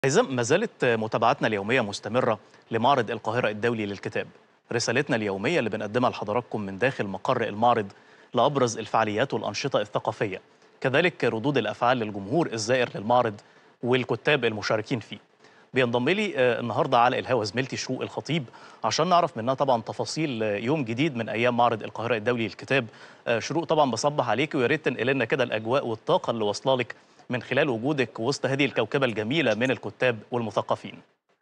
هيثم ما زالت متابعتنا اليومية مستمرة لمعرض القاهرة الدولي للكتاب رسالتنا اليومية اللي بنقدمها لحضراتكم من داخل مقر المعرض لأبرز الفعاليات والأنشطة الثقافية كذلك ردود الأفعال للجمهور الزائر للمعرض والكتاب المشاركين فيه بينضم لي آه، النهارده على الهوا زميلتي شروق الخطيب عشان نعرف منها طبعا تفاصيل آه، يوم جديد من ايام معرض القاهره الدولي للكتاب آه، شروق طبعا بصبح عليك ويا ريت تنقل لنا كده الاجواء والطاقه اللي واصله لك من خلال وجودك وسط هذه الكوكبه الجميله من الكتاب والمثقفين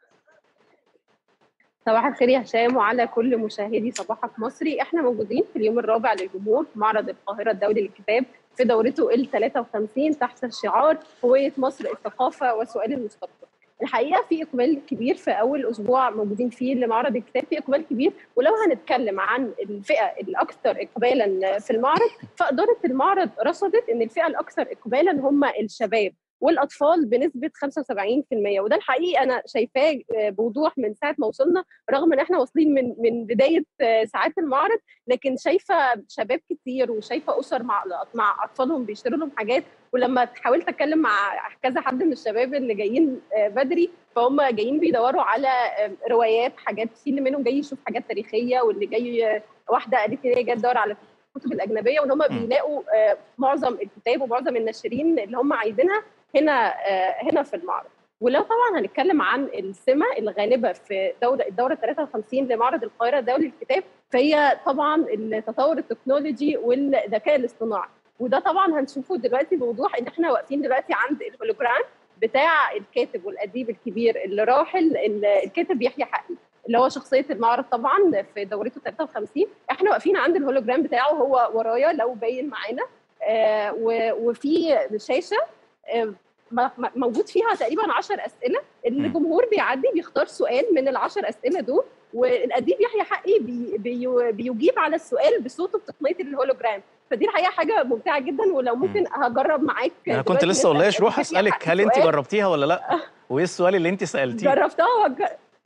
صباح الخير يا هشام وعلى كل مشاهدي صباحك مصري احنا موجودين في اليوم الرابع للجمهور في معرض القاهره الدولي للكتاب في دورته ال 53 تحت شعار هويه مصر الثقافه وسؤال المستقبل. الحقيقه في اقبال كبير في اول اسبوع موجودين فيه لمعرض الكتاب في اقبال كبير ولو هنتكلم عن الفئه الاكثر اقبالا في المعرض فاداره المعرض رصدت ان الفئه الاكثر اقبالا هم الشباب والاطفال بنسبه 75% وده الحقيقه انا شايفاه بوضوح من ساعه ما وصلنا رغم ان احنا واصلين من من بدايه ساعات المعرض لكن شايفه شباب كتير وشايفه اسر مع مع اطفالهم بيشتروا لهم حاجات ولما حاولت اتكلم مع كذا حد من الشباب اللي جايين بدري فهم جايين بيدوروا على روايات حاجات في اللي منهم جاي يشوف حاجات تاريخيه واللي جاي واحده قالت لي هي جايه تدور على الكتب الاجنبيه وان هم بيلاقوا معظم الكتاب ومعظم الناشرين اللي هم عايزينها هنا هنا في المعرض ولو طبعا هنتكلم عن السمه الغالبه في دوره الدوره 53 لمعرض القاهره الدولي للكتاب فهي طبعا التطور التكنولوجي والذكاء الاصطناعي وده طبعا هنشوفه دلوقتي بوضوح ان احنا واقفين دلوقتي عند الهولوجرام بتاع الكاتب والاديب الكبير اللي راحل الكاتب يحيى حقي اللي هو شخصيه المعرض طبعا في دورته 53 احنا واقفين عند الهولوجرام بتاعه هو ورايا لو باين معانا آه وفي شاشه آه موجود فيها تقريبا 10 اسئله الجمهور بيعدي بيختار سؤال من ال 10 اسئله دول والاديب يحيى حقي بي بي بيجيب على السؤال بصوته بتقنيه الهولوجرام فدي الحقيقه حاجه ممتعه جدا ولو ممكن هجرب معاك انا كنت لسه والله روح اسالك هل انت جربتيها ولا لا وايه السؤال اللي انت سالتيه جربتها وج...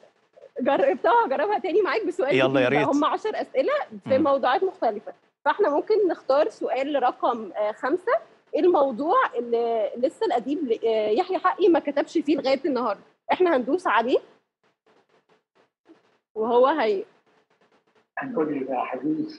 جربتها وجربها تاني معاك بسؤال يلا يا ريت هم 10 اسئله في م. موضوعات مختلفه فاحنا ممكن نختار سؤال رقم خمسة الموضوع اللي لسه الاديب يحيى حقي ما كتبش فيه لغايه النهارده احنا هندوس عليه وهو هي هنقول لي بقى حديث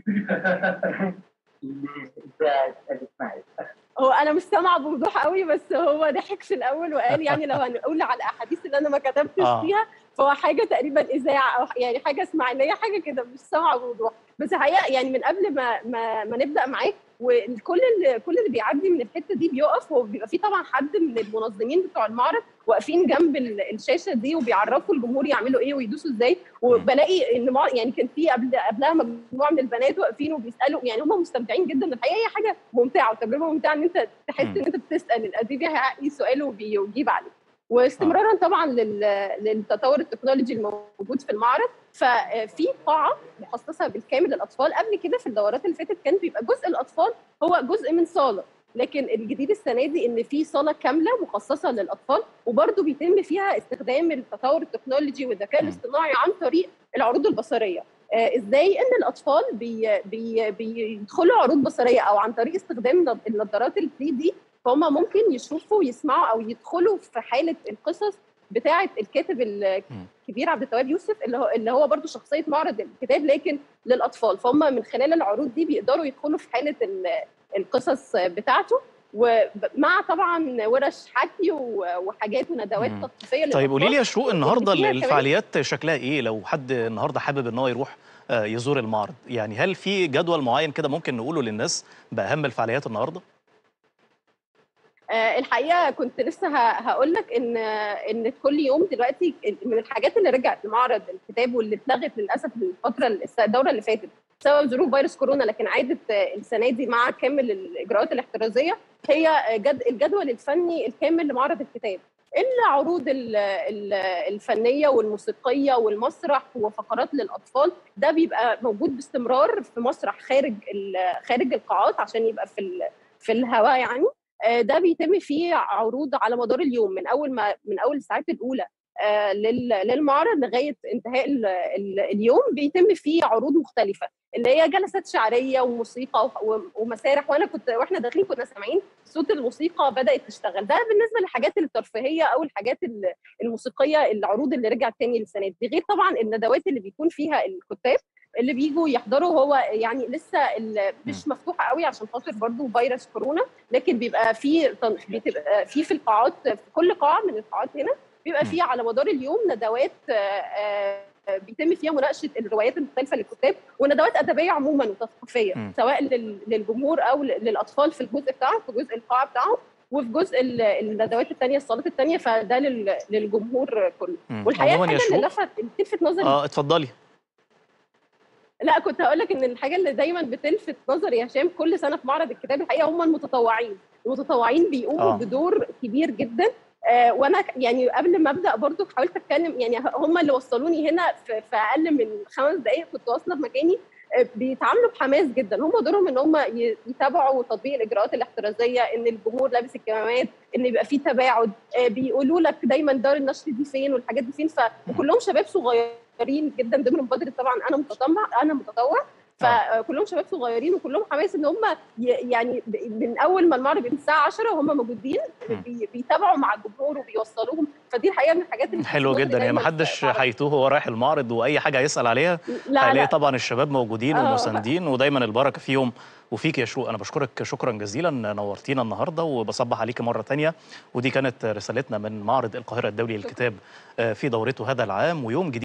ازاي اسمعي هو انا مش سامعه بوضوح قوي بس هو ضحك في الاول وقال يعني لو هنقول على الاحاديث اللي انا ما كتبتش آه. فيها فهو حاجه تقريبا اذاعه او يعني حاجه اسماعيليه حاجه كده مش سامعه بوضوح بس الحقيقه يعني من قبل ما ما, ما نبدا معاك وكل اللي كل اللي بيعدي من الحته دي بيقف وبيبقى في طبعا حد من المنظمين بتوع المعرض واقفين جنب الشاشه دي وبيعرفوا الجمهور يعملوا ايه ويدوسوا ازاي وبلاقي ان يعني كان في قبل قبلها مجموعه من البنات واقفين وبيسالوا يعني هم مستمتعين جدا الحقيقه هي حاجه ممتعه وتجربه ممتعه ان انت تحس ان انت بتسال الاديب يحقق سؤاله وبيجيب عليه واستمرارا طبعا للتطور التكنولوجي الموجود في المعرض ففي قاعه مخصصه بالكامل للاطفال قبل كده في الدورات اللي فاتت كان بيبقى جزء الاطفال هو جزء من صاله لكن الجديد السنه دي ان في صاله كامله مخصصه للاطفال وبرده بيتم فيها استخدام التطور التكنولوجي والذكاء الاصطناعي عن طريق العروض البصريه آه ازاي ان الاطفال بي بي بيدخلوا عروض بصريه او عن طريق استخدام النظارات ال 3 دي فهم ممكن يشوفوا ويسمعوا او يدخلوا في حاله القصص بتاعه الكاتب الكبير عبد التواب يوسف اللي هو اللي هو برضه شخصيه معرض الكتاب لكن للاطفال فهم من خلال العروض دي بيقدروا يدخلوا في حاله القصص بتاعته ومع طبعا ورش حكي وحاجات وندوات تثقيفيه طيب قولي لي يا شروق النهارده الفعاليات شكلها ايه لو حد النهارده حابب ان هو يروح يزور المعرض يعني هل في جدول معين كده ممكن نقوله للناس باهم الفعاليات النهارده الحقيقه كنت لسه هقول لك ان ان كل يوم دلوقتي من الحاجات اللي رجعت لمعرض الكتاب واللي اتلغت للاسف الفتره الدوره اللي فاتت بسبب ظروف فيروس كورونا لكن عادت السنه دي مع كامل الاجراءات الاحترازيه هي جد الجدول الفني الكامل لمعرض الكتاب العروض الفنيه والموسيقيه والمسرح وفقرات للاطفال ده بيبقى موجود باستمرار في مسرح خارج خارج القاعات عشان يبقى في في الهواء يعني ده بيتم فيه عروض على مدار اليوم من اول ما من اول الساعات الاولى آه، لل- للمعرض لغايه انتهاء ال- ال- اليوم بيتم فيه عروض مختلفه اللي هي جلسات شعريه وموسيقى و- ومسارح وانا كنت واحنا داخلين كنا سامعين صوت الموسيقى بدات تشتغل ده بالنسبه للحاجات الترفيهيه او الحاجات ال- الموسيقيه العروض اللي رجعت تاني للسنه دي غير طبعا الندوات اللي بيكون فيها الكتاب اللي بيجوا يحضروا هو يعني لسه ال- مش مفتوحه قوي عشان خاطر برضو فيروس كورونا لكن بيبقى في تن- بتبقى في في القاعات في كل قاعه من القاعات هنا بيبقى في على مدار اليوم ندوات آه، آه، بيتم فيها مناقشه الروايات المختلفه للكتاب وندوات ادبيه عموما وتثقيفيه مم. سواء لل- للجمهور او ل- للاطفال في الجزء بتاعهم في جزء القاعه بتاعهم وفي جزء ال- الندوات الثانيه الصالات الثانيه فده لل- للجمهور كله مم. والحقيقه عموما يا الحاجه اللي شروق لفت بتلفت نظري اه اتفضلي لا كنت هقول لك ان الحاجه اللي دايما بتلفت نظري يا هشام كل سنه في معرض الكتاب الحقيقه هم المتطوعين المتطوعين بيقوموا آه. آه. بدور كبير جدا آه وانا ك- يعني قبل ما ابدا برضو حاولت اتكلم يعني هم اللي وصلوني هنا في, في اقل من خمس دقائق كنت واصله في مكاني آه، بيتعاملوا بحماس جدا هم دورهم ان هم ي- يتابعوا تطبيق الاجراءات الاحترازيه ان الجمهور لابس الكمامات ان يبقى في تباعد آه، بيقولوا لك دايما دار النشر دي فين والحاجات دي فين ف... وكلهم شباب صغيرين جدا ضمن مبادره طبعا انا متطوع انا متطوع فكلهم شباب صغيرين وكلهم حماس ان هم ي- يعني ب- من اول ما المعرض من الساعه 10 وهم موجودين مم. بي- بيتابعوا مع الجمهور وبيوصلوهم فدي الحقيقه من الحاجات اللي حلو بتبسطني جدا يعني دايماً ما حدش في معرض. هيتوه وهو رايح المعرض واي حاجه هيسال عليها لا هيلاقي لا طبعا الشباب موجودين آه. ومساندين ودايما البركه فيهم وفيك يا شروق انا بشكرك شكرا جزيلا نورتينا النهارده وبصبح عليكي مره تانية ودي كانت رسالتنا من معرض القاهره الدولي للكتاب آه، في دورته هذا العام ويوم جديد